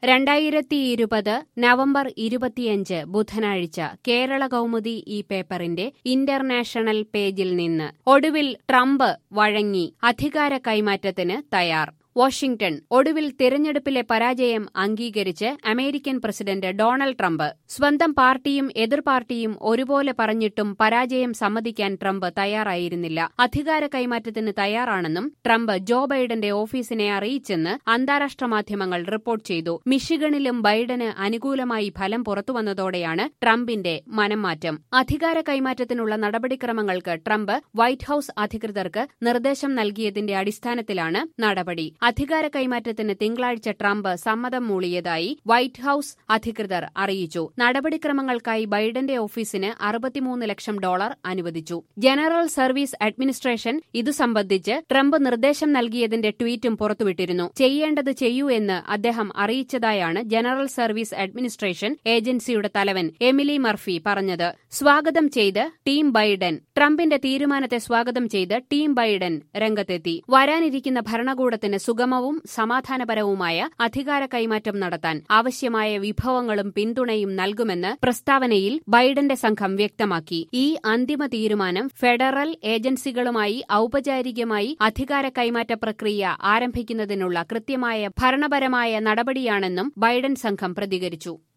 രണ്ടായിരത്തി ഇരുപത് നവംബർ ഇരുപത്തിയഞ്ച് ബുധനാഴ്ച കേരള കൗമുദി ഈ പേപ്പറിന്റെ ഇന്റർനാഷണൽ പേജിൽ നിന്ന് ഒടുവിൽ ട്രംപ് വഴങ്ങി അധികാര കൈമാറ്റത്തിന് തയ്യാർ വാഷിംഗ്ടൺ ഒടുവിൽ തിരഞ്ഞെടുപ്പിലെ പരാജയം അംഗീകരിച്ച് അമേരിക്കൻ പ്രസിഡന്റ് ഡൊണാൾഡ് ട്രംപ് സ്വന്തം പാർട്ടിയും എതിർ പാർട്ടിയും ഒരുപോലെ പറഞ്ഞിട്ടും പരാജയം സമ്മതിക്കാൻ ട്രംപ് തയ്യാറായിരുന്നില്ല അധികാര കൈമാറ്റത്തിന് തയ്യാറാണെന്നും ട്രംപ് ജോ ബൈഡന്റെ ഓഫീസിനെ അറിയിച്ചെന്ന് അന്താരാഷ്ട്ര മാധ്യമങ്ങൾ റിപ്പോർട്ട് ചെയ്തു മിഷിഗണിലും ബൈഡന് അനുകൂലമായി ഫലം പുറത്തുവന്നതോടെയാണ് ട്രംപിന്റെ മനംമാറ്റം അധികാര കൈമാറ്റത്തിനുള്ള നടപടിക്രമങ്ങൾക്ക് ട്രംപ് വൈറ്റ് ഹൌസ് അധികൃതർക്ക് നിർദ്ദേശം നൽകിയതിന്റെ അടിസ്ഥാനത്തിലാണ് നടപടി അധികാര കൈമാറ്റത്തിന് തിങ്കളാഴ്ച ട്രംപ് സമ്മതം മൂളിയതായി വൈറ്റ് ഹൌസ് അധികൃതർ അറിയിച്ചു നടപടിക്രമങ്ങൾക്കായി ബൈഡന്റെ ഓഫീസിന് അറുപത്തിമൂന്ന് ലക്ഷം ഡോളർ അനുവദിച്ചു ജനറൽ സർവീസ് അഡ്മിനിസ്ട്രേഷൻ ഇതു സംബന്ധിച്ച് ട്രംപ് നിർദ്ദേശം നൽകിയതിന്റെ ട്വീറ്റും പുറത്തുവിട്ടിരുന്നു ചെയ്യേണ്ടത് ചെയ്യൂ എന്ന് അദ്ദേഹം അറിയിച്ചതായാണ് ജനറൽ സർവീസ് അഡ്മിനിസ്ട്രേഷൻ ഏജൻസിയുടെ തലവൻ എമിലി മർഫി പറഞ്ഞത് സ്വാഗതം ചെയ്ത് ടീം ബൈഡൻ ട്രംപിന്റെ തീരുമാനത്തെ സ്വാഗതം ചെയ്ത് ടീം ബൈഡൻ രംഗത്തെത്തി വരാനിരിക്കുന്ന ഭരണകൂടത്തിന് സുഗമവും സമാധാനപരവുമായ അധികാര കൈമാറ്റം നടത്താൻ ആവശ്യമായ വിഭവങ്ങളും പിന്തുണയും നൽകുമെന്ന് പ്രസ്താവനയിൽ ബൈഡന്റെ സംഘം വ്യക്തമാക്കി ഈ അന്തിമ തീരുമാനം ഫെഡറൽ ഏജൻസികളുമായി ഔപചാരികമായി അധികാര കൈമാറ്റ പ്രക്രിയ ആരംഭിക്കുന്നതിനുള്ള കൃത്യമായ ഭരണപരമായ നടപടിയാണെന്നും ബൈഡൻ സംഘം പ്രതികരിച്ചു